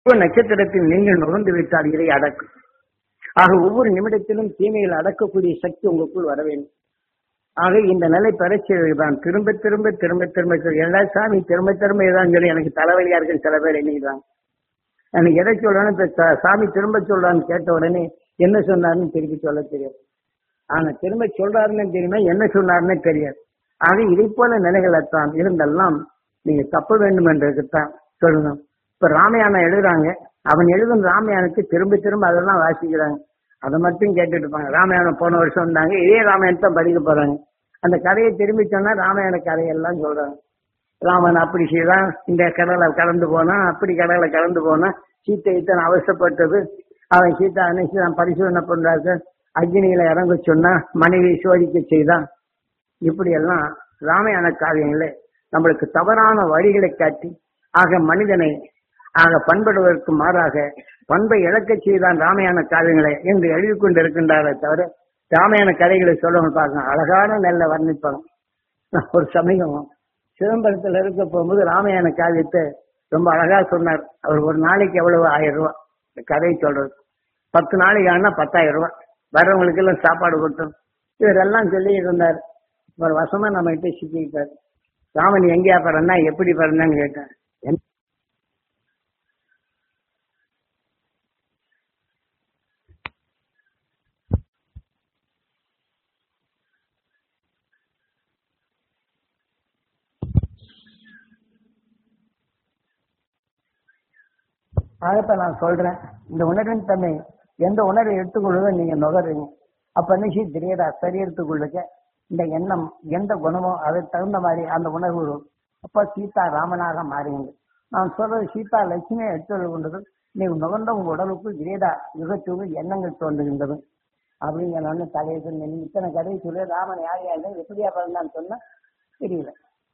ஒவ்வொரு நட்சத்திரத்தில் நீங்கள் நுகர்ந்து விட்டால் இதை அடக்கும் ஆக ஒவ்வொரு நிமிடத்திலும் தீமைகளை அடக்கக்கூடிய சக்தி உங்களுக்குள் வர வேண்டும் ஆக இந்த நிலை பெறச்செய்வதுதான் திரும்ப திரும்ப திரும்ப திரும்ப சொல்லி, எல்லா சாமி திரும்ப திரும்ப இதான் சொல்லி எனக்கு தலைவலியா இருக்குன்னு சில பேர் எண்ணிக்கிறாங்க எனக்கு எதை சொல்றான்னு இப்ப சா- சாமி திரும்ப சொல்றான்னு கேட்ட உடனே என்ன சொன்னாருன்னு திருப்பி சொல்ல தெரியாது ஆனா திரும்ப சொல்றாருன்னு தெரியுமா என்ன சொன்னாருன்னு தெரியாது ஆக இதை போல நிலைகளத்தான் இருந்தெல்லாம் நீங்க தப்ப வேண்டும் என்றதுக்குத்தான் சொல்லணும் இப்ப ராமாயணம் எழுதுறாங்க அவன் எழுதும் ராமாயணத்தை திரும்ப திரும்ப அதெல்லாம் வாசிக்கிறாங்க அதை மட்டும் கேட்டுட்டு இருப்பாங்க ராமாயணம் போன வருஷம் வந்தாங்க இதே ராமாயணத்தை படிக்க போறாங்க அந்த கதையை திரும்பி சொன்னா ராமாயண கதையெல்லாம் சொல்றாங்க ராமன் அப்படி செய்தான் இந்த கடலை கடந்து போனான் அப்படி கடலை கடந்து போனான் சீத்தை இத்தனை அவசரப்பட்டது அவன் சீதா அன்னைக்கு நான் பரிசோதனை பண்றாங்க அக்னியில இறங்க சொன்னா மனைவி சோதிக்க செய்தான் இப்படி எல்லாம் ராமாயண காவியங்களே நம்மளுக்கு தவறான வழிகளை காட்டி ஆக மனிதனை ஆக பண்படுவதற்கு மாறாக பண்பை இழக்கச் செய்தான் ராமாயண காவியங்களை என்று எழுதி கொண்டிருக்கின்றாரே தவிர ராமாயண கதைகளை சொல்லவங்க பார்க்கணும் அழகான நெல்ல வர்ணிப்பாங்க நான் ஒரு சமயம் சிதம்பரத்துல இருக்க போகும்போது ராமாயண காவியத்தை ரொம்ப அழகா சொன்னார் அவர் ஒரு நாளைக்கு எவ்வளவு ஆயிரம் ரூபாய் இந்த கதையை சொல்றது பத்து நாளைக்கு ஆனா பத்தாயிரம் ரூபாய் வர்றவங்களுக்கு எல்லாம் சாப்பாடு கொடுத்தோம் இவரெல்லாம் சொல்லி இருந்தார் ஒரு வசமா நம்ம கிட்ட சிக்கிட்டார் ராமன் எங்கேயா பிறந்தா எப்படி பிறந்தான்னு கேட்டேன் என்- அதப்ப நான் சொல்றேன் இந்த உணர்வின் தன்மை எந்த உணர்வை எடுத்துக்கொள்வதோ நீங்க நுகர்றீங்க அப்ப நினைச்சு தெரியாதா சரீரத்துக்குள்ளுக்க இந்த எண்ணம் எந்த குணமோ அதுக்கு தகுந்த மாதிரி அந்த உணர்வு வரும் அப்ப சீதா ராமனாக மாறுங்க நான் சொல்றது சீதா லட்சுமியை எடுத்துக்கொள்ள கொண்டது நீங்க நுகர்ந்த உங்க உடலுக்கு கிரேதா யுகத்துக்கு எண்ணங்கள் தோன்றுகின்றது அப்படிங்கிற நான் தலையை சொல்லி நீ இத்தனை கதையை சொல்லி ராமன் யார் யார் எப்படியா பிறந்தான்னு சொன்னா தெரியல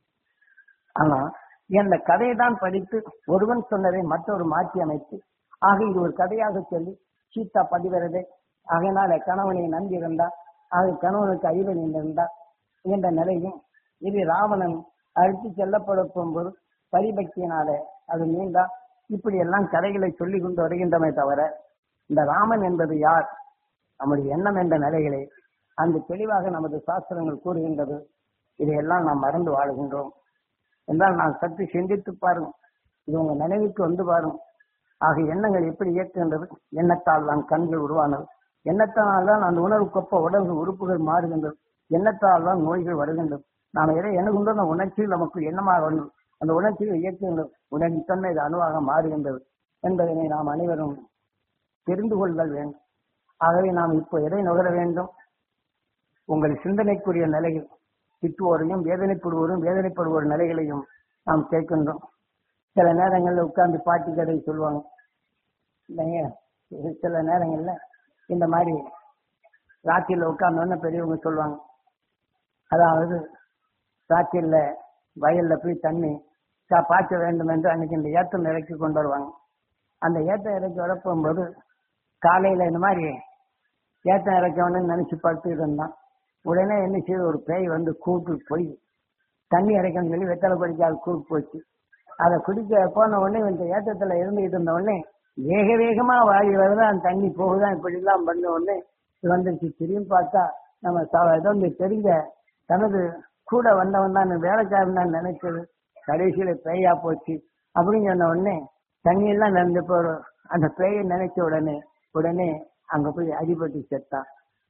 ஆனா இந்த கதையை தான் படித்து ஒருவன் சொன்னதை மற்றொரு மாற்றி அமைத்து ஆக இது ஒரு கதையாக சொல்லி சீதா பதிவரதை அதனால கணவனை நம்பி இருந்தா ஆக கணவனுக்கு அறிவு நின்றிருந்தா என்ற நிலையும் இது ராவணன் அழைத்து செல்லப்பட போகும்போது பரிபக்தியினால அது நீண்டா இப்படி எல்லாம் கதைகளை சொல்லி கொண்டு வருகின்றமே தவிர இந்த ராமன் என்பது யார் நம்முடைய எண்ணம் என்ற நிலைகளை அந்த தெளிவாக நமது சாஸ்திரங்கள் கூறுகின்றது இதையெல்லாம் நாம் மறந்து வாழுகின்றோம் என்றால் நான் சற்று சிந்தித்து பாருங்க இது உங்க நினைவுக்கு வந்து பாருங்க ஆக எண்ணங்கள் எப்படி இயக்குகின்றது எண்ணத்தால் தான் கண்கள் உருவானது எண்ணத்தால் தான் அந்த உணர்வுக்கொப்ப உடல் உறுப்புகள் மாறுகின்றது எண்ணத்தால் தான் நோய்கள் வருகின்றது நாம் எதை எண்ணுகின்றோம் அந்த உணர்ச்சி நமக்கு எண்ணமாக வேண்டும் அந்த உணர்ச்சியை இயக்குகின்றது உணர்ச்சி தன்மை இது அணுவாக மாறுகின்றது என்பதனை நாம் அனைவரும் தெரிந்து கொள்தல் வேண்டும் ஆகவே நாம் இப்போ எதை நுகர வேண்டும் உங்கள் சிந்தனைக்குரிய நிலையில் திட்டுவோரையும் வேதனைப்படுவோரும் வேதனைப்படுவோர் நிலைகளையும் நாம் கேட்கின்றோம் சில நேரங்கள்ல உட்கார்ந்து பாட்டி கதை சொல்லுவாங்க இல்லைங்க இது சில நேரங்கள்ல இந்த மாதிரி ராத்திரில உட்கார்ந்தோன்னு பெரியவங்க சொல்லுவாங்க அதாவது ராத்திரில வயல்ல போய் தண்ணி கா- பாய்ச்ச வேண்டும் என்று அன்னைக்கு இந்த ஏத்தம் இறக்கி கொண்டு வருவாங்க அந்த ஏத்தம் இறக்கி வரப்போகும்போது காலையில இந்த மாதிரி ஏத்தம் இறக்கணும்னு நினைச்சு படுத்துட்டு இருந்தான் உடனே என்ன செய்யுது ஒரு பேய் வந்து கூப்பிட்டு போய் தண்ணி இறக்கணும்னு சொல்லி வெத்தலை கொடிக்காது கூப்பிட்டு போச்சு அதை குடிக்க போன உடனே இந்த ஏத்தத்துல இருந்துகிட்டு இருந்த உடனே வேக வேகமா வாழி வருது அந்த தண்ணி போகுதான் இப்படி எல்லாம் பண்ண உடனே இது வந்துருச்சு திரும்பி பார்த்தா நம்ம ச- ஏதோ இந்த தெரிஞ்ச தனது கூட வந்தவன் தான் வேலைக்காரன் தான் நினைச்சது கடைசியில பேயா போச்சு அப்படின்னு சொன்ன உடனே தண்ணி எல்லாம் நடந்து போற அந்த பேயை நினைச்ச உடனே உடனே அங்க போய் அடிபட்டு செத்தான்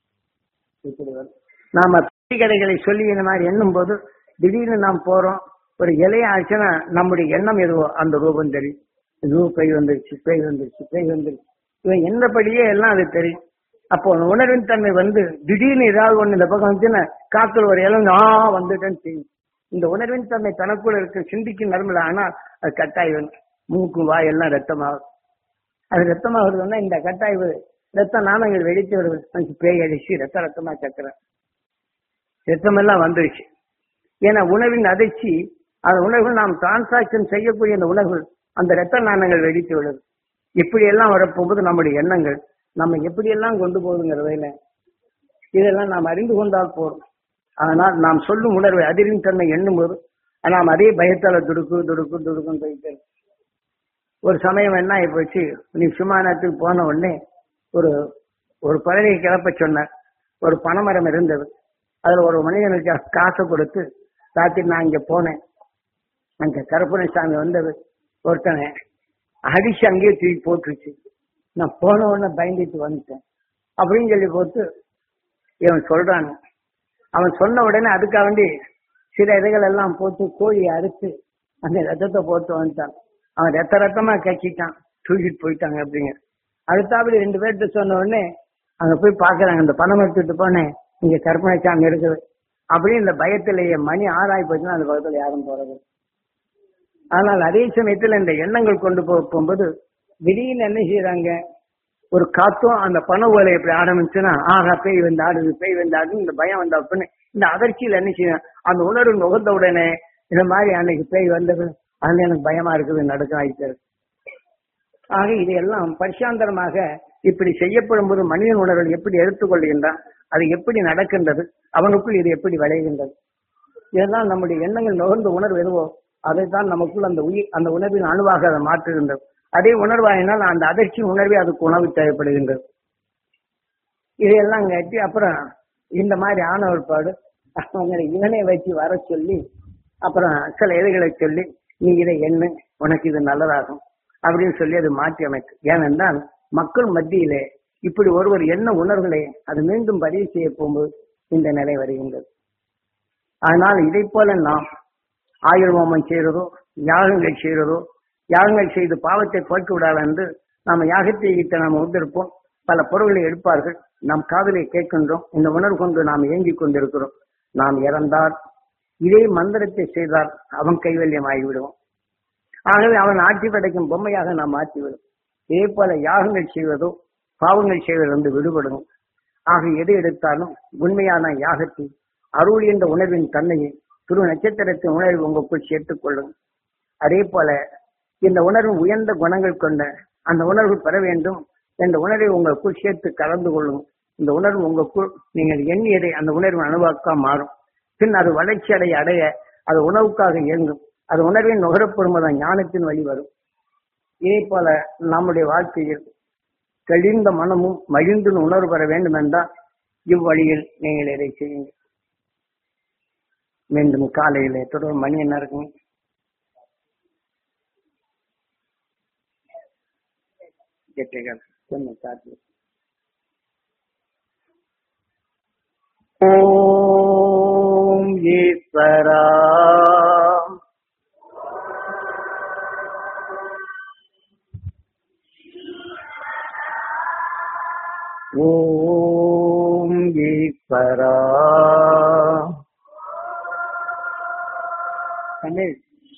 இப்படி வரும் நாம பெட்டி கடைகளை சொல்லி இந்த மாதிரி எண்ணும் போது திடீர்னு நாம் போறோம் ஒரு இலைய ஆச்சுன்னா நம்முடைய எண்ணம் எதுவோ அந்த ரூபம் தெரியும் இதுவோ பேய் வந்துருச்சு பேய் வந்துருச்சு பேய் வந்துருச்சு இவன் என்னபடியே எல்லாம் அது தெரியும் அப்போ அந்த உணர்வின் தன்மை வந்து திடீர்னு ஏதாவது ஒண்ணு இந்த பக்கம் வந்துச்சுன்னா காத்துல ஒரு இலம் ஆ வந்துட்டேன்னு தெரியும் இந்த உணர்வின் தன்மை தனக்குள்ள இருக்க சிந்திக்கும் நரம்புல ஆனால் அது கட்டாயம் மூக்கு வாய் எல்லாம் ரத்தமாகும் அது ரத்தமாகுதுன்னா இந்த கட்டாய்வு ரத்த நாணங்கள் வெடித்து வருது அதுக்கு பேய் அடிச்சு ரத்த ரத்தமா சக்கரம் ரத்தமெல்லாம் வந்துருச்சு ஏன்னா உணவின் அதிர்ச்சி அந்த உணர்வு நாம் டிரான்சாக்சன் செய்யக்கூடிய அந்த உணர்வு அந்த ரத்த நாணங்கள் வெடித்து விடுது இப்படி எல்லாம் வரப்போகும்போது நம்முடைய எண்ணங்கள் நம்ம எப்படியெல்லாம் கொண்டு போகுதுங்கிறதையில இதெல்லாம் நாம் அறிந்து கொண்டால் போதும் ஆனால் நாம் சொல்லும் உணர்வை அதிரின் தன்மை எண்ணும் போது நாம் அதே பயத்தால துடுக்கு துடுக்கு துடுக்குன்னு போயிட்டு இருக்கு. ஒரு சமயம் என்ன ஆகி போச்சு நீ விமானத்துக்கு போன உடனே ஒரு ஒரு பறவையை கிளப்ப சொன்ன ஒரு பனைமரம் இருந்தது அதுல ஒரு மனிதனுக்கு காசை கொடுத்து ராத்திரி நான் இங்க போனேன் அங்க கருப்பண சாமி வந்தது ஒருத்தனை அடிச்சு அங்கேயே தூக்கி போட்டுருச்சு நான் போன உடனே பயந்துட்டு வந்துட்டேன் அப்படின்னு சொல்லி போட்டு இவன் சொல்றான் அவன் சொன்ன உடனே அதுக்காக வேண்டி சில இதுகள் எல்லாம் போட்டு கோழியை அறுத்து அந்த ரத்தத்தை போட்டு வந்துட்டான் அவன் ரத்த ரத்தமா கக்கிட்டான் தூக்கிட்டு போயிட்டாங்க அப்படிங்க அடுத்தாப்படி ரெண்டு பேர்கிட்ட சொன்ன உடனே அங்க போய் பாக்குறாங்க இந்த பணம் எடுத்துட்டு போனேன் இங்க கற்பனை சாமி இருக்குது அப்படின்னு இந்த பயத்திலேயே மணி ஆறாய் போச்சுன்னா அந்த பக்கத்துல யாரும் போறது ஆனால் அதே சமயத்துல இந்த எண்ணங்கள் கொண்டு போக போகும்போது திடீர்னு என்ன செய்யறாங்க ஒரு காத்தும் அந்த பண ஓலை எப்படி ஆரம்பிச்சுன்னா ஆகா பேய் வந்து ஆடுது பேய் வந்து ஆடுது இந்த பயம் வந்த அப்படின்னு இந்த அதிர்ச்சியில என்ன செய்யும் அந்த உணர்வு நுகர்ந்த உடனே இந்த மாதிரி அன்னைக்கு பேய் வந்தது அதுல எனக்கு பயமா இருக்குது நடுக்கம் ஆயிட்டு ஆக இதையெல்லாம் பரிசாந்தரமாக இப்படி செய்யப்படும் போது மனிதன் உணர்வுகள் எப்படி எடுத்துக்கொள்கின்றான் அது எப்படி நடக்கின்றது அவனுக்குள் இது எப்படி விளைகின்றது இதெல்லாம் நம்முடைய எண்ணங்கள் நுகர்ந்த உணர்வு எதுவோ அதைத்தான் நமக்குள் அந்த உயிர் அந்த உணர்வின் அணுவாக அதை மாற்றுகின்றது அதே உணர்வாயினால் அந்த அதிர்ச்சி உணர்வே அதுக்கு உணவு தேவைப்படுகின்றது இதையெல்லாம் கேட்டு அப்புறம் இந்த மாதிரி ஆன ஒருபாடு அவங்க இவனை வச்சு வர சொல்லி அப்புறம் சில இதுகளை சொல்லி நீ இதை எண்ணு உனக்கு இது நல்லதாகும் அப்படின்னு சொல்லி அது மாற்றி அமைக்கு ஏனென்றால் மக்கள் மத்தியிலே இப்படி ஒருவர் என்ன உணர்வுகளை அது மீண்டும் பதிவு செய்ய போகும்போது இந்த நிலை வருகின்றது அதனால் இதை போல நாம் ஆயுள் ஹோமம் செய்யறதோ யாகங்கள் செய்யறதோ யாகங்கள் செய்து பாவத்தை போக்கி விடாது என்று நாம் யாகத்தை கிட்ட நாம் வந்திருப்போம் பல பொருள்களை எடுப்பார்கள் நாம் காதலை கேட்கின்றோம் இந்த உணர்வு கொண்டு நாம் இயங்கிக் கொண்டிருக்கிறோம் நாம் இறந்தால் இதே மந்திரத்தை செய்தால் அவன் கைவல்யம் ஆகிவிடுவோம் ஆகவே அவன் ஆட்சி படைக்கும் பொம்மையாக நாம் ஆற்றிவிடும் இதே போல யாகங்கள் செய்வதோ பாவங்கள் செய்வதிலிருந்து விடுபடும் ஆக எது எடுத்தாலும் உண்மையான யாகத்தை அருள் என்ற உணர்வின் தன்மையை திரு நட்சத்திரத்தின் உணர்வு உங்களுக்குள் சேர்த்துக் கொள்ளும் அதே போல இந்த உணர்வு உயர்ந்த குணங்கள் கொண்ட அந்த உணர்வு பெற வேண்டும் என்ற உணர்வை உங்களுக்குள் சேர்த்து கலந்து கொள்ளும் இந்த உணர்வு உங்களுக்குள் நீங்கள் எண்ணியதை அந்த உணர்வு அணுவாக்கா மாறும் பின் அது வளர்ச்சி அடைய அடைய அது உணவுக்காக இயங்கும் அது உணர்வின் நுகரப்படுவதன் ஞானத்தின் வழி வரும் இதே போல நம்முடைய வாழ்க்கையில் தெளிந்த மனமும் மகிழ்ந்து உணர்வு பெற வேண்டும் என்றால் இவ்வழியில் நீங்கள் இதை செய்யுங்கள் மீண்டும் காலையிலே தொடர் மணி என்ன இருக்கும் எட்டுகள் சொன்ன காற்று ஓம் ஈஸ்வரா ஓம் ஈஸ்வரா தமிழ்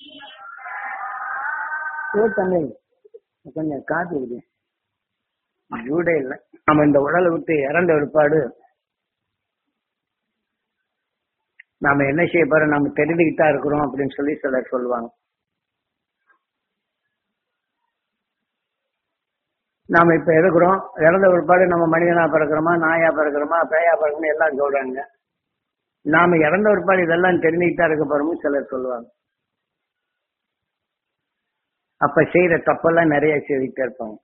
ஓ தமிழ் கொஞ்சம் காத்து இருக்கு ஜூடே இல்லை நம்ம இந்த உடலை விட்டு இறந்த விற்பாடு நாம என்ன செய்ய போறோம் நம்ம தெரிஞ்சுக்கிட்டு தான் இருக்கிறோம் அப்படின்னு சொல்லி சிலர் சொல்லுவாங்க நாம இப்ப இருக்கிறோம் இறந்த பிற்பாடு நம்ம மனிதனா பிறக்கிறோமா நாயா பிறக்கிறோமா பேயா பிறக்கணும் எல்லாம் சொல்றாங்க நாம இறந்த பிற்பாடு இதெல்லாம் தெரிஞ்சுக்கிட்டு தான் இருக்க போறோம்னு சிலர் சொல்லுவாங்க அப்ப செய்யற தப்பெல்லாம் நிறைய செய்துட்டே இருப்பாங்க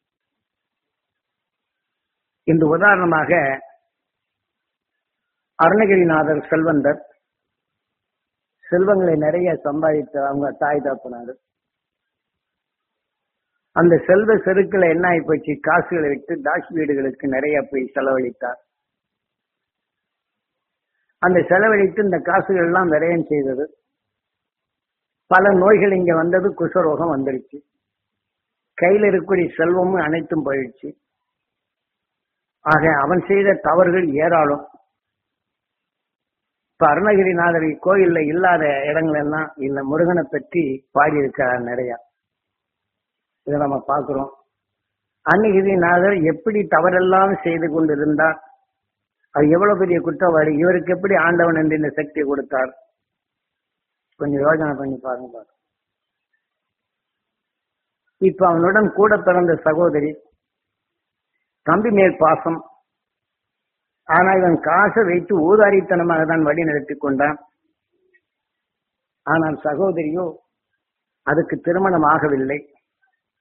இந்த உதாரணமாக அருணகிரிநாதர் செல்வந்தர் செல்வங்களை நிறைய சம்பாதித்த அவங்க தாய் தாப்பினாரு அந்த செல்வ செருக்களை என்ன ஆகி போச்சு காசுகளை விட்டு தாசி வீடுகளுக்கு நிறைய போய் செலவழித்தார் அந்த செலவழித்து இந்த காசுகள் எல்லாம் விரயம் செய்தது பல நோய்கள் இங்க வந்தது குஷரோகம் வந்துருச்சு கையில இருக்கக்கூடிய செல்வமும் அனைத்தும் போயிடுச்சு ஆக அவன் செய்த தவறுகள் ஏராளம் இப்ப அருணகிரிநாதர் கோயில்ல இல்லாத இடங்கள் எல்லாம் இந்த முருகனை பற்றி பாடியிருக்கிறார் நிறைய இதை நம்ம பார்க்கிறோம் அருணகிரிநாதர் எப்படி தவறெல்லாம் செய்து கொண்டிருந்தார் அது எவ்வளவு பெரிய குற்றவாளி இவருக்கு எப்படி ஆண்டவன் என்று இந்த சக்தியை கொடுத்தார் கொஞ்சம் யோசனை பண்ணி பாருங்க இப்ப அவனுடன் கூட பிறந்த சகோதரி தம்பி மேல் பாசம் ஆனா இவன் காசை வைத்து ஊதாரித்தனமாக தான் வழி நடத்தி கொண்டான் ஆனால் சகோதரியோ அதுக்கு திருமணம் ஆகவில்லை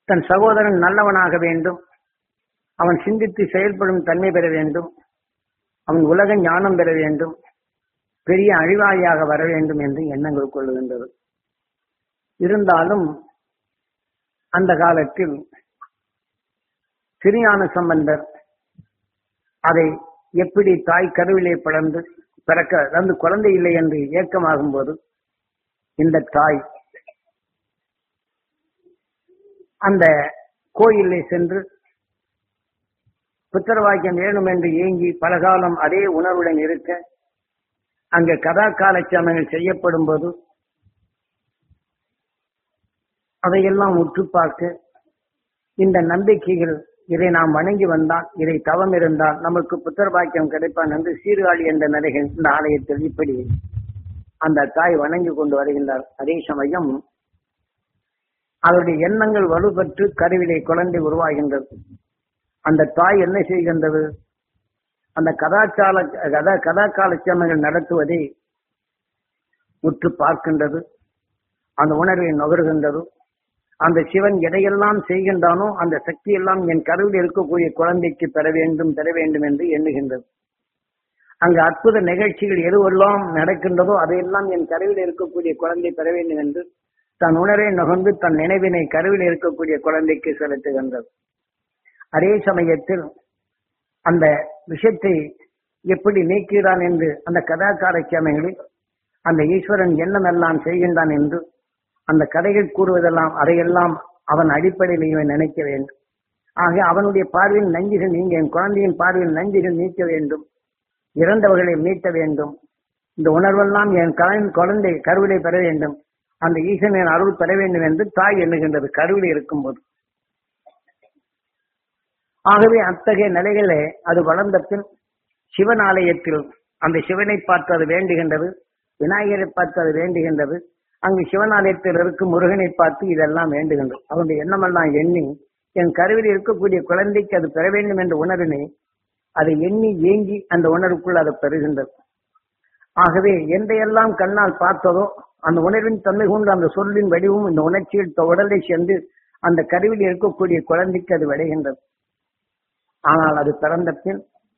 தன் சகோதரன் நல்லவனாக வேண்டும் அவன் சிந்தித்து செயல்படும் தன்மை பெற வேண்டும் அவன் உலக ஞானம் பெற வேண்டும் பெரிய அழிவாளியாக வர வேண்டும் என்று எண்ணங்கள் கொள்ளுகின்றது இருந்தாலும் அந்த காலத்தில் திருஞான சம்பந்தர் அதை எப்படி தாய் கருவிலே பிளந்து பிறக்க அதாவது குழந்தை இல்லை என்று ஏக்கமாகும் போது இந்த தாய் அந்த கோயிலை சென்று புத்திரவாக்கியம் வேணும் என்று ஏங்கி பலகாலம் அதே உணர்வுடன் இருக்க அங்க கதா காலட்சேபங்கள் செய்யப்படும் போது அதையெல்லாம் உற்று பார்க்க இந்த நம்பிக்கைகள் இதை நாம் வணங்கி வந்தால் இதை தவம் இருந்தால் நமக்கு புத்திர பாக்கியம் கிடைப்பான் என்று சீர்காழி என்ற நிலைகள் இந்த ஆலயத்தில் இப்படி அந்த தாய் வணங்கி கொண்டு வருகின்றார் அதே சமயம் அவருடைய எண்ணங்கள் வலுப்பெற்று கருவிலை குழந்தை உருவாகின்றது அந்த தாய் என்ன செய்கின்றது அந்த கதாச்சால கதா கதா காலட்சேபங்கள் நடத்துவதை உற்று பார்க்கின்றது அந்த உணர்வை நுகர்கின்றது அந்த சிவன் எதையெல்லாம் செய்கின்றானோ அந்த சக்தி எல்லாம் என் கருவில் இருக்கக்கூடிய குழந்தைக்கு பெற வேண்டும் பெற வேண்டும் என்று எண்ணுகின்றது அங்கு அற்புத நிகழ்ச்சிகள் எதுவெல்லாம் நடக்கின்றதோ அதையெல்லாம் என் கருவில் இருக்கக்கூடிய குழந்தை பெற வேண்டும் என்று தன் உணரை நுகர்ந்து தன் நினைவினை கருவில் இருக்கக்கூடிய குழந்தைக்கு செலுத்துகின்றது அதே சமயத்தில் அந்த விஷயத்தை எப்படி நீக்கிறான் என்று அந்த கதாகார சேமைகளில் அந்த ஈஸ்வரன் என்னமெல்லாம் செய்கின்றான் என்று அந்த கதைகள் கூறுவதெல்லாம் அதையெல்லாம் அவன் அடிப்படையில் இவன் நினைக்க வேண்டும் ஆக அவனுடைய பார்வையில் நஞ்சுகள் நீங்க என் குழந்தையின் பார்வையில் நஞ்சுகள் நீக்க வேண்டும் இறந்தவர்களை மீட்ட வேண்டும் இந்த உணர்வெல்லாம் என் கலைஞன் குழந்தை கருவிலை பெற வேண்டும் அந்த ஈசனின் அருள் பெற வேண்டும் என்று தாய் எண்ணுகின்றது கருவிலை இருக்கும்போது ஆகவே அத்தகைய நிலைகளே அது வளர்ந்த பின் சிவன் ஆலயத்தில் அந்த சிவனை பார்த்து அது வேண்டுகின்றது விநாயகரை பார்த்து அது வேண்டுகின்றது அங்கு சிவனாலயத்தில் இருக்கும் முருகனை பார்த்து இதெல்லாம் வேண்டுகின்றது அவனுடைய எண்ணமெல்லாம் எண்ணி என் கருவில் இருக்கக்கூடிய குழந்தைக்கு அது பெற வேண்டும் என்ற உணர்வினை அதை எண்ணி ஏங்கி அந்த உணர்வுக்குள் அதை பெறுகின்றது ஆகவே எந்தையெல்லாம் கண்ணால் பார்த்ததோ அந்த உணர்வின் தன்மை கொண்டு அந்த சொல்லின் வடிவும் இந்த உணர்ச்சியில் உடலை சென்று அந்த கருவில் இருக்கக்கூடிய குழந்தைக்கு அது விளைகின்றது ஆனால் அது பிறந்த பின்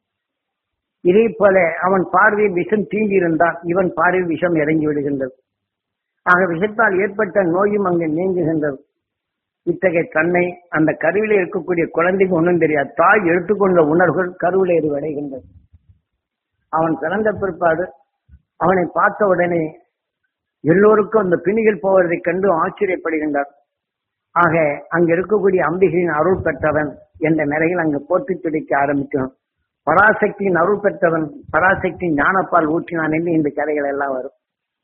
இதே போல அவன் பார்வையில் விஷம் தீங்கி இருந்தால் இவன் பார்வையில் விஷம் இறங்கி விடுகின்றது ஆக விஷத்தால் ஏற்பட்ட நோயும் அங்கு நீங்குகின்றது இத்தகைய தன்மை அந்த கருவில இருக்கக்கூடிய குழந்தைக்கு ஒன்றும் தெரியாது தாய் எடுத்துக்கொண்ட உணர்வுகள் கருவில இது விளைகின்றது அவன் பிறந்த பிற்பாடு அவனை பார்த்த உடனே எல்லோருக்கும் அந்த பிணிகள் போவதைக் கண்டு ஆச்சரியப்படுகின்றார் ஆக அங்க இருக்கக்கூடிய அம்பிகையின் அருள் பெற்றவன் என்ற நிலையில் அங்கு போற்றி துடிக்க ஆரம்பிக்கணும் பராசக்தியின் அருள் பெற்றவன் பராசக்தி ஞானப்பால் ஊற்றினான் என்று இந்த கதைகள் எல்லாம் வரும்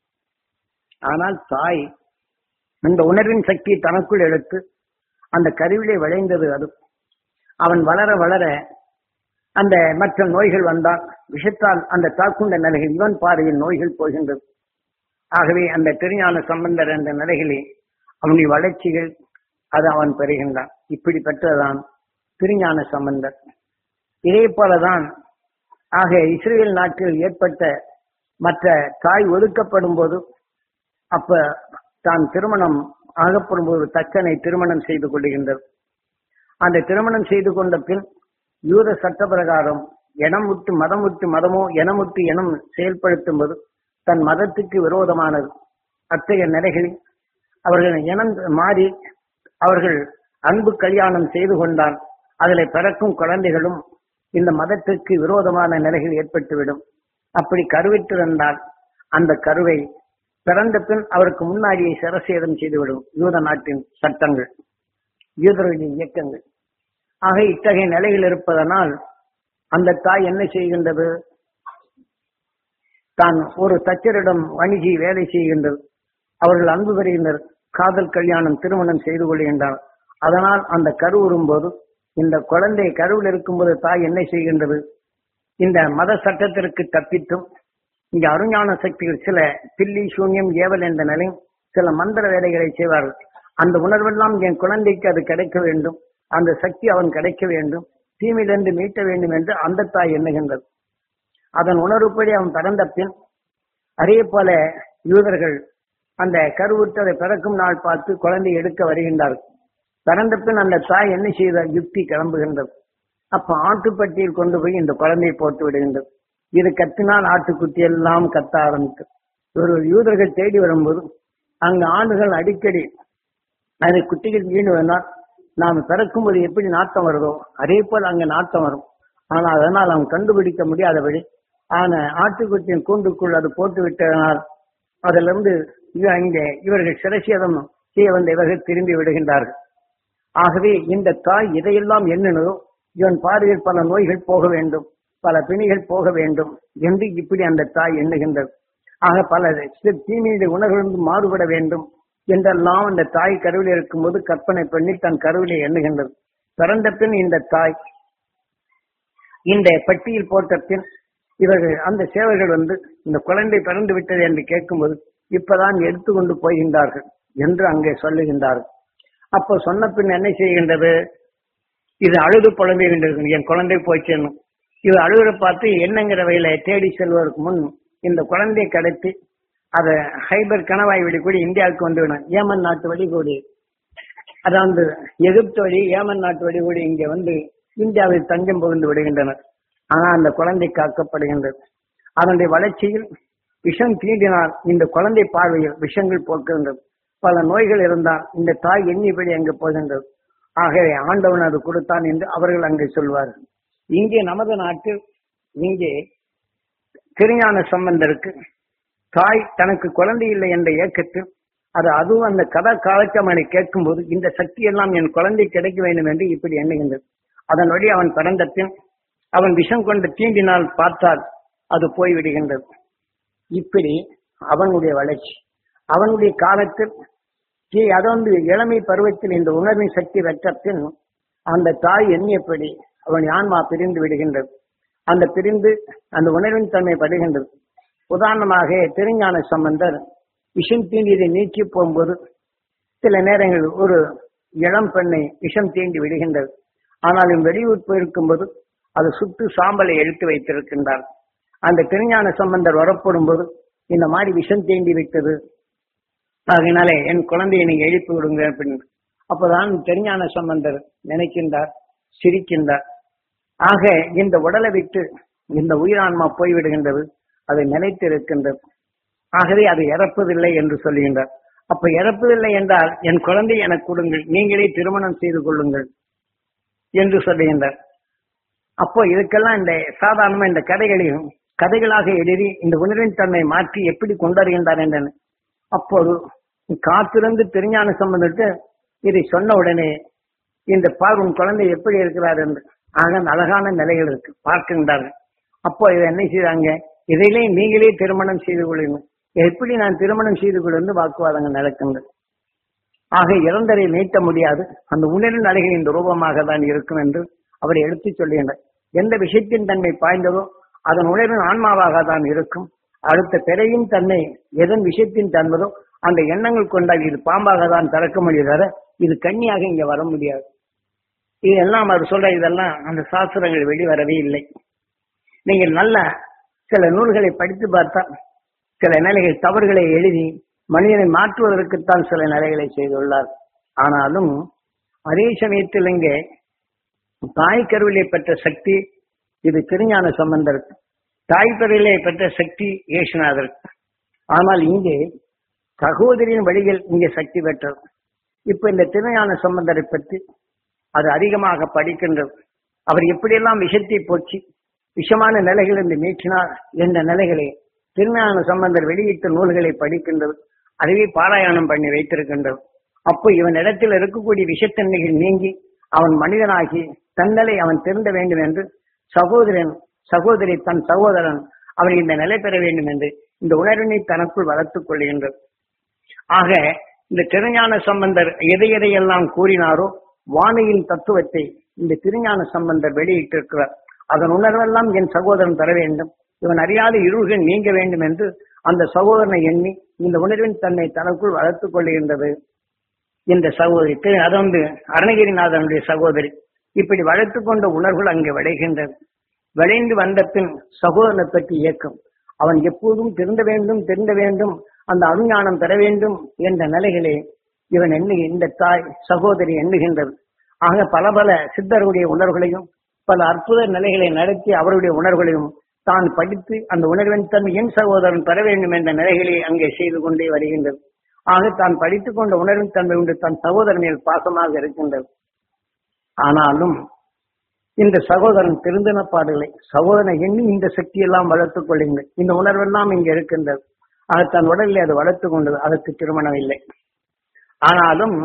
ஆனால் தாய் இந்த உணர்வின் சக்தியை தனக்குள் எடுத்து அந்த கருவிலே விளைந்தது அது அவன் வளர வளர அந்த மற்ற நோய்கள் வந்தால் விஷத்தால் அந்த தாக்குண்ட நிலையில் இவன் பார்வையில் நோய்கள் போகின்றது ஆகவே அந்த திருஞான சம்பந்தர் என்ற நிலைகளே அவனுடைய வளர்ச்சிகள் அது அவன் பெறுகின்றான் இப்படிப்பட்டதான் திருஞான சம்பந்தர் இதே போலதான் ஆக இஸ்ரேல் நாட்டில் ஏற்பட்ட மற்ற தாய் ஒதுக்கப்படும் போது அப்ப தான் திருமணம் ஆகப்படும் போது தக்கனை திருமணம் செய்து கொள்கின்றது அந்த திருமணம் செய்து கொண்ட பின் யூத சட்ட பிரகாரம் இனம் விட்டு மதம் விட்டு மதமோ இனம் விட்டு இனம் செயல்படுத்தும் போது தன் மதத்துக்கு விரோதமானது அத்தகைய நிலைகளில் அவர்கள் இனம் மாறி அவர்கள் அன்பு கல்யாணம் செய்து கொண்டால் அதில் பிறக்கும் குழந்தைகளும் இந்த மதத்திற்கு விரோதமான நிலைகள் ஏற்பட்டுவிடும் அப்படி கருவிட்டிருந்தால் அந்த கருவை பிறந்த பின் அவருக்கு முன்னாடியே சிரசேதம் செய்துவிடும் யூத நாட்டின் சட்டங்கள் யூதர்களின் இயக்கங்கள் ஆக இத்தகைய நிலையில் இருப்பதனால் அந்த தாய் என்ன செய்கின்றது தான் ஒரு தச்சரிடம் வணிகி வேலை செய்கின்றது அவர்கள் அன்பு பெறுகின்றனர் காதல் கல்யாணம் திருமணம் செய்து கொள்கின்றார் அதனால் அந்த கரு வரும்போது இந்த குழந்தை கருவில் இருக்கும்போது தாய் என்ன செய்கின்றது இந்த மத சட்டத்திற்கு தப்பித்தும் இங்க அருஞான சக்திகள் சில பில்லி சூன்யம் ஏவல் என்ற நிலை சில மந்திர வேலைகளை செய்வார்கள் அந்த உணர்வெல்லாம் என் குழந்தைக்கு அது கிடைக்க வேண்டும் அந்த சக்தி அவன் கிடைக்க வேண்டும் தீமையிலிருந்து மீட்ட வேண்டும் என்று அந்த தாய் எண்ணுகின்றது அதன் உணர்வுப்படி அவன் பிறந்த பின் அதே போல யூதர்கள் அந்த கருவுற்றதை பிறக்கும் நாள் பார்த்து குழந்தை எடுக்க வருகின்றார்கள் பிறந்த பின் அந்த தாய் என்ன செய்த யுக்தி கிளம்புகின்றது அப்ப ஆட்டுப்பட்டியில் கொண்டு போய் இந்த குழந்தையை போட்டு விடுகின்றது இது கத்தினால் ஆட்டுக்குட்டி எல்லாம் கத்த ஆரம்பிக்கும் ஒரு யூதர்கள் தேடி வரும்போது அங்க ஆடுகள் அடிக்கடி அது குட்டிகள் வீணு வேணால் நாம் பிறக்கும்போது எப்படி நாட்டம் வருதோ அதே போல் அங்க நாட்டம் வரும் ஆனா அதனால் அவன் கண்டுபிடிக்க முடியாதபடி ஆன ஆட்டுக்குட்டியின் கூண்டுக்குள் அது போட்டு விட்டதனால் அதிலிருந்து இவ- இங்கே இவர்கள் சிரசேதம் செய்ய வந்த இவர்கள் திரும்பி விடுகின்றார்கள் ஆகவே இந்த தாய் இதையெல்லாம் எண்ணினதோ இவன் பார்வையில் பல நோய்கள் போக வேண்டும் பல பிணிகள் போக வேண்டும் என்று இப்படி அந்த தாய் எண்ணுகின்றது ஆக பல சி- தீமையுடைய உணர்விலிருந்து மாறுபட வேண்டும் என்றெல்லாம் அந்த தாய் கருவில் இருக்கும்போது கற்பனை பண்ணி தன் கருவிலே எண்ணுகின்றது பிறந்த பின் இந்த தாய் இந்த பட்டியில் போட்ட பின் இவர்கள் அந்த சேவர்கள் வந்து இந்த குழந்தை பிறந்து விட்டது என்று கேட்கும்போது இப்பதான் எடுத்துக்கொண்டு போகின்றார்கள் என்று அங்கே சொல்லுகின்றார்கள் அப்போ சொன்ன பின் என்ன செய்கின்றது இது அழுது புலம்புகின்றது என் குழந்தை போச்சுன்னு இது அழுகுற பார்த்து என்னங்கிற வகையில தேடி செல்வதற்கு முன் இந்த குழந்தையை கடத்தி அதை ஹைபர் கணவாய் வழி கூடி இந்தியாவுக்கு வந்து விடும் ஏமன் நாட்டு வழி கூடி அதாவது எகிப்து வழி ஏமன் நாட்டு வழி கூடி இங்கே வந்து இந்தியாவில் தஞ்சம் புகுந்து விடுகின்றனர் ஆனா அந்த குழந்தை காக்கப்படுகின்றது அதனுடைய வளர்ச்சியில் விஷம் தீண்டினால் இந்த குழந்தை பார்வையில் விஷங்கள் போக்குகின்றது பல நோய்கள் இருந்தால் இந்த தாய் எண்ணிப்படி அங்கு போகின்றது ஆகவே ஆண்டவன் அது கொடுத்தான் என்று அவர்கள் அங்கே சொல்வார்கள் இங்கே நமது நாட்டில் இங்கே திருஞான சம்பந்தருக்கு தாய் தனக்கு குழந்தை இல்லை என்ற இயக்கத்தில் அது அதுவும் அந்த கதா காலக்கமனை கேட்கும்போது இந்த சக்தி எல்லாம் என் குழந்தை கிடைக்க வேண்டும் என்று இப்படி எண்ணுகின்றது அதன் வழி அவன் பிறந்த பின் அவன் விஷம் கொண்டு தீண்டினால் பார்த்தால் அது போய்விடுகின்றது இப்படி அவனுடைய வளர்ச்சி அவனுடைய காலத்தில் தீ- அதொன்று இளமை பருவத்தில் இந்த உணர்வின் சக்தி பெற்ற பின் அந்த தாய் எண்ணியபடி அவன் ஆன்மா பிரிந்து விடுகின்றது அந்த பிரிந்து அந்த உணர்வின் தன்மை படுகின்றது உதாரணமாக திருஞான சம்பந்தர் விஷம் தீண்டியதை நீக்கி போகும்போது சில நேரங்களில் ஒரு இளம் பெண்ணை விஷம் தீண்டி விடுகின்றது ஆனாலும் வெளியூர் போயிருக்கும்போது அது சுட்டு சாம்பலை எடுத்து வைத்திருக்கின்றார் அந்த திருஞான சம்பந்தர் வரப்படும் போது இந்த மாதிரி விஷம் தீண்டி விட்டது அதனாலே என் குழந்தையை நீங்க எழுப்பி விடுங்க அப்படின்னு அப்பதான் திருஞான சம்பந்தர் நினைக்கின்றார் சிரிக்கின்றார் ஆக இந்த உடலை விட்டு இந்த உயிரான்மா போய்விடுகின்றது அது நிலைத்து இருக்கின்றது ஆகவே அது இறப்பதில்லை என்று சொல்லுகின்றார் அப்ப இறப்பதில்லை என்றால் என் குழந்தை எனக்கு கொடுங்கள் நீங்களே திருமணம் செய்து கொள்ளுங்கள் என்று சொல்லுகின்றார் அப்போ இதுக்கெல்லாம் இந்த சாதாரணமா இந்த கதைகளையும் கதைகளாக எழுதி இந்த உணர்வின் தன்மை மாற்றி எப்படி கொண்டாடுகின்றார் என்றன அப்போது காத்திருந்து திருஞான சம்பந்தத்து இதை சொன்ன உடனே இந்த பார் உன் குழந்தை எப்படி இருக்கிறார் என்று ஆக அழகான நிலைகள் இருக்கு பார்க்கின்றார்கள் அப்போ இதை என்ன செய்றாங்க இதிலே நீங்களே திருமணம் செய்து கொள்ளுங்கள் எப்படி நான் திருமணம் செய்து கொள்வது வாக்குவாதங்கள் நடக்கின்றது ஆக இறந்தரை நீட்ட முடியாது அந்த உணர்வின் அலைகள் இந்த ரூபமாக தான் இருக்கும் என்று அவர் எடுத்து சொல்லுகின்றார் எந்த விஷயத்தின் தன்மை பாய்ந்ததோ அதன் உணர்வின் ஆன்மாவாக தான் இருக்கும் அடுத்த பிறையின் தன்மை எதன் விஷயத்தின் தன்மதோ அந்த எண்ணங்கள் கொண்டால் இது பாம்பாக தான் திறக்க முடியாத இது கன்னியாக இங்க வர முடியாது இதெல்லாம் அவர் சொல்ற இதெல்லாம் அந்த சாஸ்திரங்கள் வெளிவரவே இல்லை நீங்கள் நல்ல சில நூல்களை படித்து பார்த்தா சில நிலைகள் தவறுகளை எழுதி மனிதனை மாற்றுவதற்குத்தான் சில நிலைகளை செய்துள்ளார் ஆனாலும் அதே சமயத்தில் இங்கே தாய் கருவிலை பெற்ற சக்தி இது திருஞான சம்பந்தருக்கு தாய் கருவிலை பெற்ற சக்தி ஏசுநாதருக்கு ஆனால் இங்கே சகோதரியின் வழியில் இங்கே சக்தி பெற்றது இப்ப இந்த திருஞான சம்பந்தரை பற்றி அது அதிகமாக படிக்கின்றது அவர் எப்படியெல்லாம் விஷத்தை போச்சு விஷமான நிலைகளிலிருந்து நீக்கினார் என்ற நிலைகளை திருஞான சம்பந்தர் வெளியிட்ட நூல்களை படிக்கின்றது அதுவே பாராயணம் பண்ணி வைத்திருக்கின்றது அப்போ இவன் இடத்தில் இருக்கக்கூடிய விஷத்தன்மைகள் நீங்கி அவன் மனிதனாகி தன்னலை அவன் திருந்த வேண்டும் என்று சகோதரன் சகோதரி தன் சகோதரன் அவன் இந்த நிலை பெற வேண்டும் என்று இந்த உணர்வினை தனக்குள் வளர்த்துக் கொள்கின்றது ஆக இந்த திருஞான சம்பந்தர் எதை எதையெல்லாம் கூறினாரோ வாணியின் தத்துவத்தை இந்த திருஞான சம்பந்தர் வெளியிட்டிருக்கிறார் அதன் உணர்வெல்லாம் என் சகோதரன் தர வேண்டும் இவன் அறியாத இருள்கள் நீங்க வேண்டும் என்று அந்த சகோதரனை எண்ணி இந்த உணர்வின் தன்னை தனக்குள் வளர்த்துக் கொள்கின்றது இந்த சகோதரி திரு அது வந்து அருணகிரிநாதனுடைய சகோதரி இப்படி வளர்த்து கொண்ட உணர்வுகள் அங்கே விளைகின்றது விளைந்து வந்த பின் சகோதரனை பற்றி இயக்கம் அவன் எப்போதும் திருந்த வேண்டும் திருந்த வேண்டும் அந்த அருஞானம் பெற வேண்டும் என்ற நிலைகளே இவன் எண்ணு இந்த தாய் சகோதரி எண்ணுகின்றது ஆக பல பல சித்தருடைய உணர்வுகளையும் பல அற்புத நிலைகளை நடத்தி அவருடைய உணர்வுகளையும் தான் படித்து அந்த உணர்வின் தன் என் சகோதரன் பெற வேண்டும் என்ற நிலைகளை அங்கே செய்து கொண்டே வருகின்றது ஆக தான் படித்துக் கொண்ட உணர்வின் தன்மை உண்டு தன் சகோதரன் மேல் பாசமாக இருக்கின்றது ஆனாலும் இந்த சகோதரன் திருந்தன பாடுகளை சகோதரனை எண்ணி இந்த சக்தியெல்லாம் வளர்த்துக் கொள்ளுங்கள் இந்த உணர்வெல்லாம் இங்க இருக்கின்றது அது தன் உடலில் அது வளர்த்துக் கொண்டது அதற்கு திருமணம் இல்லை ஆனாலும்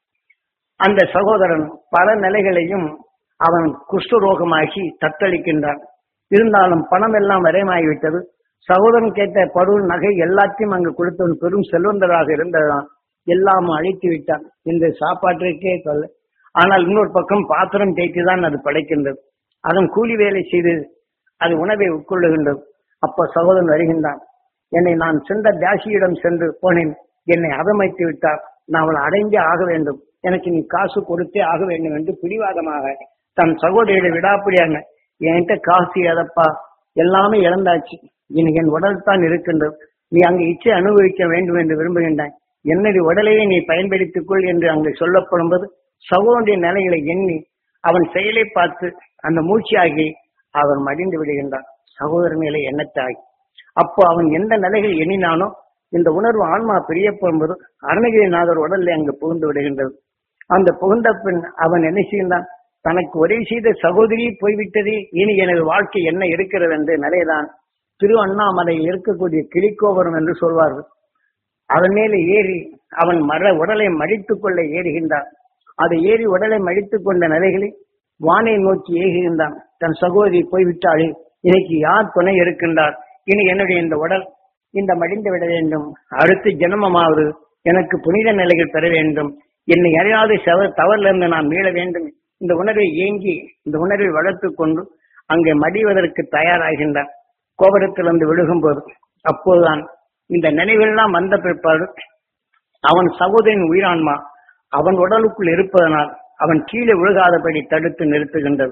அந்த சகோதரன் பல நிலைகளையும் அவன் குஷ்டரோகமாகி தத்தளிக்கின்றான் இருந்தாலும் பணம் எல்லாம் விரயமாகிவிட்டது சகோதரன் கேட்ட பருள் நகை எல்லாத்தையும் அங்கு கொடுத்தவன் பெரும் செல்வந்தராக இருந்ததான் எல்லாம் அழித்து விட்டான் இந்த சாப்பாட்டிற்கே தொல்லை ஆனால் இன்னொரு பக்கம் பாத்திரம் தேய்த்து தான் அது படைக்கின்றது அதன் கூலி வேலை செய்து அது உணவை உட்கொள்ளுகின்றது அப்ப சகோதரன் வருகின்றான் என்னை நான் சென்ற தாசியிடம் சென்று போனேன் என்னை அதமைத்து விட்டார் நான் அவளை அடைந்தே ஆக வேண்டும் எனக்கு நீ காசு கொடுத்தே ஆக வேண்டும் என்று பிடிவாதமாக தன் சகோதரியை விடாப்பிடியாங்க என்கிட்ட காசு எதப்பா எல்லாமே இழந்தாச்சு இனி என் உடல் தான் இருக்கின்றது நீ அங்கு இச்சை அனுபவிக்க வேண்டும் என்று விரும்புகின்றாய் என்னுடைய உடலையே நீ பயன்படுத்திக் கொள் என்று அங்கு சொல்லப்படும்போது சகோதரிய நிலைகளை எண்ணி அவன் செயலை பார்த்து அந்த மூச்சியாகி அவன் மடிந்து விடுகின்றான் சகோதர நிலை எண்ணத்தாகி அப்போ அவன் எந்த நிலைகள் எண்ணினானோ இந்த உணர்வு ஆன்மா பிரியப்படும்போது அருணகிரிநாதர் உடல்ல அங்கு புகுந்து விடுகின்றது அந்த புகுந்த பின் அவன் என்ன செய்கின்றான் தனக்கு உதவி செய்த சகோதரி போய்விட்டது இனி எனது வாழ்க்கை என்ன இருக்கிறது என்ற நிலைதான் திரு அண்ணாமலையில் இருக்கக்கூடிய கிளிக்கோபுரம் என்று சொல்வார்கள் அதன் மேலே ஏறி அவன் மர உடலை மடித்துக் கொள்ள ஏறுகின்றான் அதை ஏறி உடலை மடித்துக் கொண்ட நிலைகளில் வானை நோக்கி ஏகுகின்றான் தன் சகோதரி போய்விட்டாளே இன்னைக்கு யார் துணை இருக்கின்றார் இனி என்னுடைய இந்த உடல் இந்த மடிந்து விட வேண்டும் அடுத்த ஜென்மமாவது எனக்கு புனித நிலைகள் பெற வேண்டும் என்னை அறியாத செவ தவறிலிருந்து நான் மீள வேண்டும் இந்த உணர்வை ஏங்கி இந்த உணர்வை வளர்த்துக் கொண்டு அங்கே மடிவதற்கு தயாராகின்றான் கோபுரத்திலிருந்து விழுகும்போது அப்போதுதான் இந்த நினைவெல்லாம் வந்த பிற்பாடு அவன் சகோதரின் உயிரான்மா அவன் உடலுக்குள் இருப்பதனால் அவன் கீழே விழுகாதபடி தடுத்து நிறுத்துகின்றது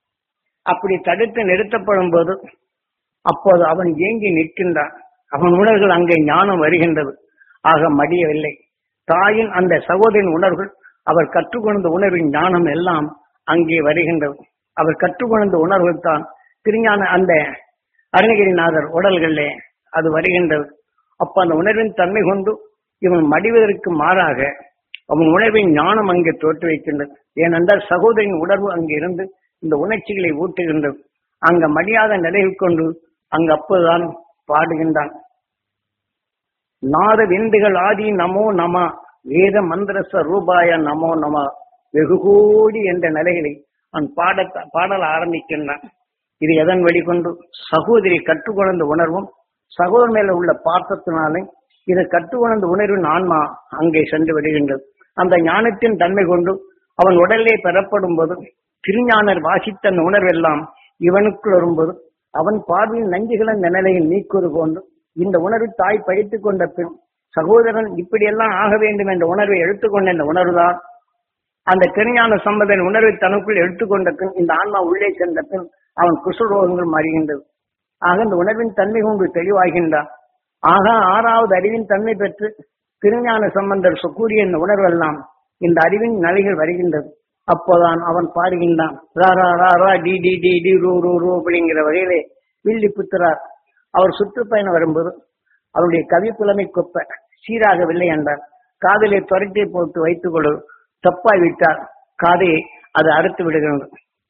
அப்படி தடுத்து நிறுத்தப்படும் போது அப்போது அவன் ஏங்கி நிற்கின்றான் அவன் உணர்வுகள் அங்கே ஞானம் வருகின்றது ஆக மடியவில்லை தாயின் அந்த சகோதரின் உணர்வுகள் அவர் கற்றுக்கொண்ட உணர்வின் ஞானம் எல்லாம் அங்கே வருகின்றது அவர் கற்றுக்கொண்ட உணர்வுகள் தான் திருஞான அந்த அருணகிரிநாதர் உடல்களிலே அது வருகின்றது அப்ப அந்த உணர்வின் தன்மை கொண்டு இவன் மடிவதற்கு மாறாக அவன் உணர்வின் ஞானம் அங்கே தோற்று வைக்கின்றது ஏனென்றால் சகோதரின் உணர்வு அங்கே இருந்து இந்த உணர்ச்சிகளை ஊட்டுகின்றது அங்க மடியாத நிலையில் கொண்டு அங்கு அப்போதுதான் பாடுகின்றான் நாத விந்துகள் ஆதி நமோ நம வேத மந்திரச ரூபாய நமோ நம வெகு கோடி என்ற நிலைகளை அவன் பாட பாடல் ஆரம்பிக்கின்றான் இது எதன் வெளிக்கொண்டு சகோதரி கற்றுக்கொண்ட உணர்வும் சகோதரன் மேல உள்ள பாசத்தினாலே இதை கற்றுக்கொண்ட உணர்வின் ஆன்மா அங்கே சென்று விடுகின்றது அந்த ஞானத்தின் தன்மை கொண்டு அவன் உடலே பெறப்படும் போது திருஞானர் வாசித்த அந்த உணர்வெல்லாம் இவனுக்குள் வரும்போது அவன் பார்வையின் நஞ்சுகளின் நிலையில் நீக்குவது போன்று இந்த உணர்வு தாய் படித்துக் கொண்ட பின் சகோதரன் இப்படியெல்லாம் ஆக வேண்டும் என்ற உணர்வை எடுத்துக்கொண்ட இந்த உணர்வுதான் அந்த திருஞான சம்பந்தன் உணர்வை தனக்குள் எடுத்துக்கொண்ட பின் இந்த ஆன்மா உள்ளே சென்ற பின் அவன் குசுரோகங்கள் மாறுகின்றது ஆக இந்த உணர்வின் தன்மை கொண்டு தெளிவாகின்றான் ஆக ஆறாவது அறிவின் தன்மை பெற்று திருஞான சம்பந்தர் கூறிய இந்த உணர்வெல்லாம் இந்த அறிவின் நிலைகள் வருகின்றது அப்போதான் அவன் பாடுகின்றான் ரா ரா ரா ரா டி டி டி டி ரூ ரூ ரூ அப்படிங்கிற வகையிலே வில்லி புத்திரார் அவர் சுற்றுப்பயணம் வரும்போது அவருடைய கவி புலமை கொப்ப சீராகவில்லை என்றார் காதலை துரட்டி போட்டு வைத்துக் கொடு தப்பாய் விட்டார் காதையை அது அறுத்து விடுகிறது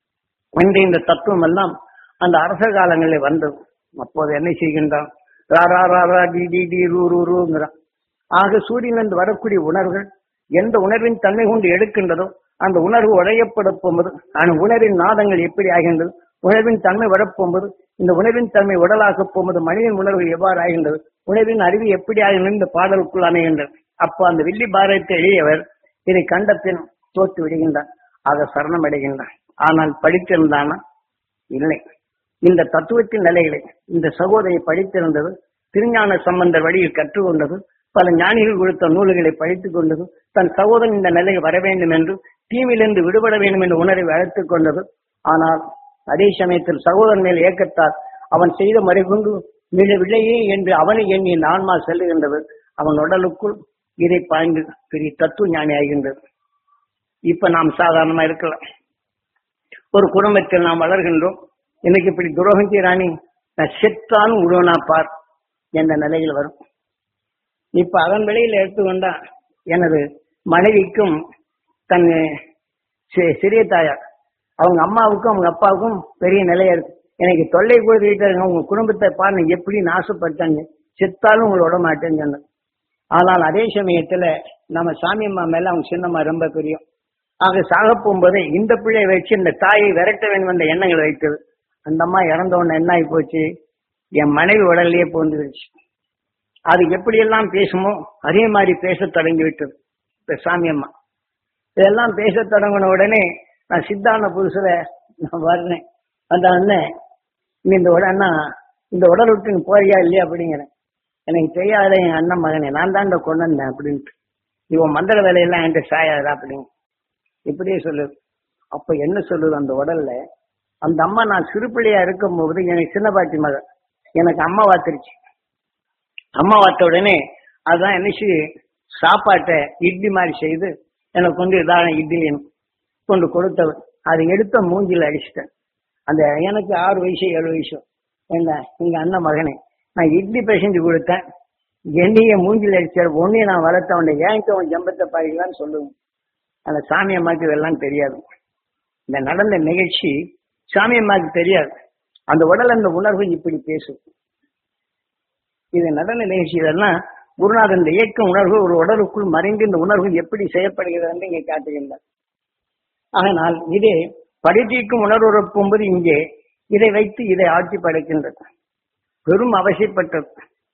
என்று இந்த தத்துவம் எல்லாம் அந்த அரச காலங்களில் வந்தது அப்போது என்ன செய்கின்றான் ரா ரா ரா ரா டி டி டி ரூ ரூ ரூங்கிறான் ஆக சூரியனிலிருந்து வரக்கூடிய உணர்வுகள் எந்த உணர்வின் தன்மை கொண்டு எடுக்கின்றதோ அந்த உணர்வு உடையப்பட போகும்போது அந்த உணர்வின் நாதங்கள் எப்படி ஆகின்றது உணர்வின் தன்மை வரப்போகும்போது இந்த உணர்வின் தன்மை உடலாக போகும்போது மனிதன் உணர்வு எவ்வாறு ஆகின்றது உணர்வின் அறிவு எப்படி ஆகின்றது இந்த பாடலுக்குள் அமைகின்றது அப்போ அந்த வில்லி பாரத்தை எளியவர் இதை கண்ட பின் தோற்று விடுகின்றார் ஆக சரணம் அடைகின்றான் ஆனால் படித்திருந்தானா இல்லை இந்த தத்துவத்தின் நிலைகளை இந்த சகோதரி படித்திருந்தது திருஞான சம்பந்தர் வழியில் கற்றுக்கொண்டது பல ஞானிகள் கொடுத்த நூல்களை படித்துக் கொண்டது தன் சகோதரன் இந்த நிலையை வர வேண்டும் என்று தீமிலிருந்து விடுபட வேண்டும் என்ற உணர்வை அழைத்துக் கொண்டது ஆனால் அதே சமயத்தில் சகோதரன் மேல் ஏக்கத்தால் அவன் செய்த மறைகொண்டு விழவில்லையே என்று அவனை எண்ணி இந்த ஆன்மா செல்லுகின்றது அவன் உடலுக்குள் இதை பாய்ந்து பெரிய தத்துவ ஞானி ஆகின்றது இப்ப நாம் சாதாரணமா இருக்கலாம் ஒரு குடும்பத்தில் நாம் வளர்கின்றோம் இன்னைக்கு இப்படி துரோகம் செய்யறானி நான் செத்தாலும் உழுவனா பார் என்ற நிலையில் வரும் இப்ப அதன் வெளியில எடுத்துக்கொண்டா எனது மனைவிக்கும் தன் சி- சிறிய தாயார் அவங்க அம்மாவுக்கும் அவங்க அப்பாவுக்கும் பெரிய நிலையா இருக்கு எனக்கு தொல்லை கொடுத்துக்கிட்டு இருங்க உங்க குடும்பத்தை பாருங்க எப்படி நாசப்படுத்தாங்க செத்தாலும் உங்களை விட மாட்டேன்னு சொன்னேன் ஆனால் அதே சமயத்துல நம்ம சாமி அம்மா மேல அவங்க சின்னம்மா ரொம்ப பெரியும் ஆக சாக போகும்போதே இந்த பிள்ளையை வச்சு இந்த தாயை விரட்ட வேண்டும் என்ற எண்ணங்கள் வைத்தது அந்த அம்மா இறந்த உடனே என்ன ஆகி போச்சு என் மனைவி உடல்லயே போந்துருச்சு அது எப்படியெல்லாம் பேசுமோ அதே மாதிரி பேச தொடங்கி விட்டது இந்த சாமி அம்மா இதெல்லாம் பேச தொடங்கின உடனே நான் சித்தாந்த புதுசுல நான் வர்றேன் வந்த உடனே நீ இந்த உடனே இந்த உடல் விட்டு நீ போறியா இல்லையா அப்படிங்கிறேன் எனக்கு தெரியாத என் அண்ணன் மகனே நான் தான் இந்த கொண்டு வந்தேன் அப்படின்ட்டு இவன் மந்திர வேலையெல்லாம் என்கிட்ட சாயாதா அப்படின்னு இப்படியே சொல்லுது அப்ப என்ன சொல்லுது அந்த உடல்ல அந்த அம்மா நான் சிறு பிள்ளையா இருக்கும் போது எனக்கு சின்ன பாட்டி மகன் எனக்கு அம்மா வாத்துருச்சு அம்மா வாத்த உடனே அதான் என்னச்சு சாப்பாட்டை இட்லி மாதிரி செய்து எனக்கு கொண்டு இதான இட்லி கொண்டு கொடுத்தவன் அதை எடுத்த மூஞ்சில அடிச்சிட்டேன் அந்த எனக்கு ஆறு வயசு ஏழு வயசு என்ன எங்க அண்ணன் மகனே நான் இட்லி பிசைஞ்சு கொடுத்தேன் என்னைய மூஞ்சில அடிச்சார் ஒன்னையும் நான் வளர்த்தவன் ஏன் அவன் ஜம்பத்தை பாருங்களான்னு சொல்லுவேன் அந்த சாமி அம்மாக்கு இதெல்லாம் தெரியாது இந்த நடந்த நிகழ்ச்சி சாமி அம்மாக்கு தெரியாது அந்த உடல் அந்த உணர்வு இப்படி பேசும் இது நடன நிகழ்ச்சி இதெல்லாம் குருநாதன் இந்த இயக்க உணர்வு ஒரு உடலுக்குள் மறைந்து இந்த உணர்வு எப்படி செயல்படுகிறது என்று இங்கே காட்டுகின்றார் ஆனால் இதே படித்தீர்க்கும் உணர்வு போகும்போது இங்கே இதை வைத்து இதை ஆட்சி படைக்கின்றது பெரும் அவசியப்பட்டது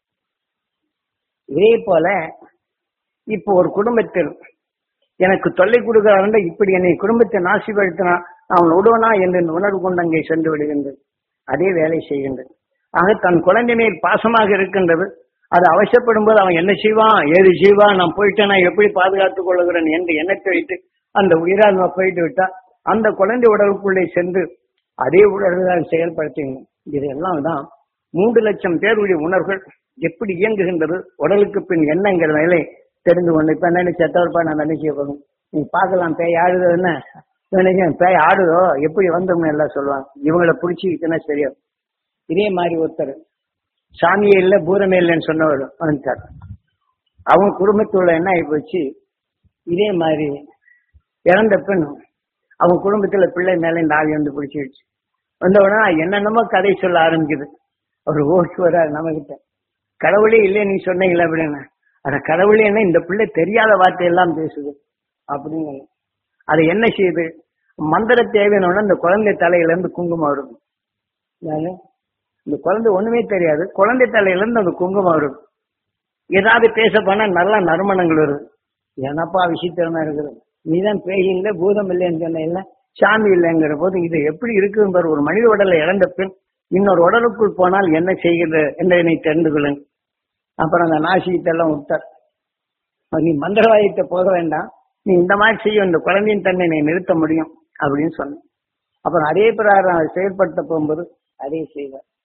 இதே போல இப்போ ஒரு குடும்பத்தில் எனக்கு தொல்லை கொடுக்கிறான் இப்படி என்னை குடும்பத்தை நாசிப்படுத்தினா அவன் விடுவனா என்று இந்த உணர்வு கொண்டு அங்கே சென்று விடுகின்றது அதே வேலை செய்கின்றது ஆக தன் குழந்தை மேல் பாசமாக இருக்கின்றது அது அவசரப்படும் போது அவன் என்ன செய்வான் ஏது செய்வான் நான் போயிட்டேன் நான் எப்படி பாதுகாத்துக் கொள்கிறேன் என்று எண்ணத்தை வைத்து அந்த உயிராத்மா போயிட்டு விட்டா அந்த குழந்தை உடலுக்குள்ளே சென்று அதே உடல்தான் செயல்படுத்துங்க இதெல்லாம் தான் மூன்று லட்சம் பேருடைய உணர்வுகள் எப்படி இயங்குகின்றது உடலுக்கு பின் என்னங்கிற நிலை தெரிந்து கொண்டு இப்ப என்ன செத்தவர்ப்பா நான் நினைக்க போகும் நீ பார்க்கலாம் பேய் ஆடுது என்ன நினைக்கிறேன் பேய் ஆடுதோ எப்படி வந்தோம்னு எல்லாம் சொல்லுவாங்க இவங்களை பிடிச்சிக்கிட்டுன்னா சரியா இதே மாதிரி ஒருத்தர் சாமியே இல்லை பூரமே இல்லைன்னு சொன்னவர் வந்துட்டார் அவங்க குடும்பத்துல என்ன ஆகி போச்சு இதே மாதிரி இறந்த பெண் அவங்க குடும்பத்துல பிள்ளை மேல இந்த ஆவி வந்து பிடிச்சிடுச்சு வந்த உடனே என்னென்னமோ கதை சொல்ல ஆரம்பிக்குது அவர் ஓடி வர்றாரு நம்ம கிட்ட கடவுளே இல்லை நீ சொன்னீங்களே அப்படின்னு அட கடவுளே என்ன இந்த பிள்ளை தெரியாத வார்த்தையெல்லாம் பேசுது அப்படின்னு அது என்ன செய்யுது மந்திர தேவையான இந்த குழந்தை தலையில இருந்து குங்குமம் வரும் யாரு? இந்த குழந்தை ஒண்ணுமே தெரியாது குழந்தை தலையில இருந்து அந்த குங்குமம் வரும் ஏதாவது பேச போனா நல்ல நறுமணங்கள் வருது என்னப்பா விசித்திரமா இருக்குது நீதான் பேய் இல்லை பூதம் இல்லைன்னு சொன்ன இல்ல சாமி இல்லைங்கிற போது இது எப்படி இருக்குன்னு பாரு ஒரு மனித உடலை இழந்த பின் இன்னொரு உடலுக்குள் போனால் என்ன செய்கிறது என்பதனை தெரிந்து கொள்ளுங்க அப்புறம் அந்த நாசியத்தெல்லாம் விட்டார் நீ மந்திரவாயத்தை போக வேண்டாம் நீ இந்த மாதிரி செய்யும் இந்த குழந்தையின் தன்னை நீ நிறுத்த முடியும் அப்படின்னு சொன்னேன் அப்புறம் அதே பிரகாரம் அதை செயல்படுத்த போகும்போது அதே செய்வார்